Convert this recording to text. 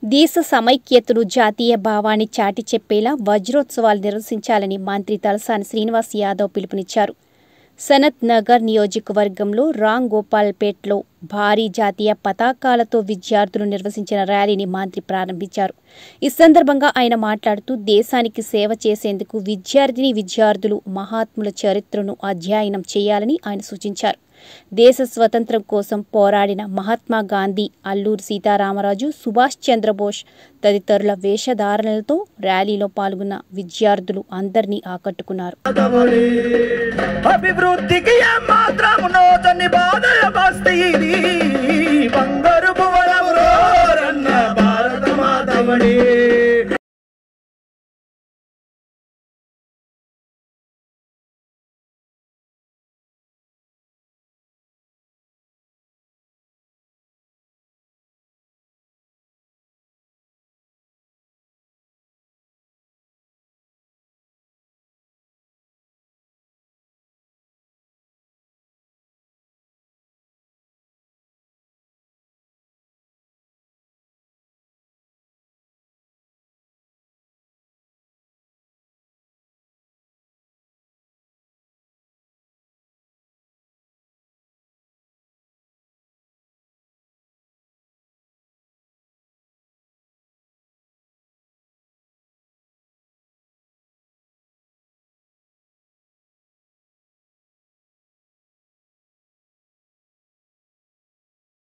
దేశ సమైక్యతను జాతీయ భావాన్ని చాటి చెప్పేలా వజ్రోత్సవాలు నిర్వహించాలని మంత్రి తలసాని శ్రీనివాస్ యాదవ్ పిలుపునిచ్చారు సనత్ నగర్ నియోజకవర్గంలో రామ్ గోపాల్పేట్లో భారీ జాతీయ పతాకాలతో విద్యార్థులు నిర్వహించిన ర్యాలీని మంత్రి ప్రారంభించారు ఈ సందర్భంగా ఆయన మాట్లాడుతూ దేశానికి సేవ చేసేందుకు విద్యార్థిని విద్యార్థులు మహాత్ముల చరిత్రను అధ్యయనం చేయాలని ఆయన సూచించారు దేశ స్వతంత్రం కోసం పోరాడిన మహాత్మా గాంధీ అల్లూరి సీతారామరాజు సుభాష్ చంద్రబోస్ తదితరుల వేషధారణలతో ర్యాలీలో పాల్గొన్న విద్యార్థులు అందరినీ ఆకట్టుకున్నారు అభివృద్ధికి ఏమాత్రం నోచని బాధల బస్తీ ఇది బంగారు భువనములో రన్న భారత మాతవడి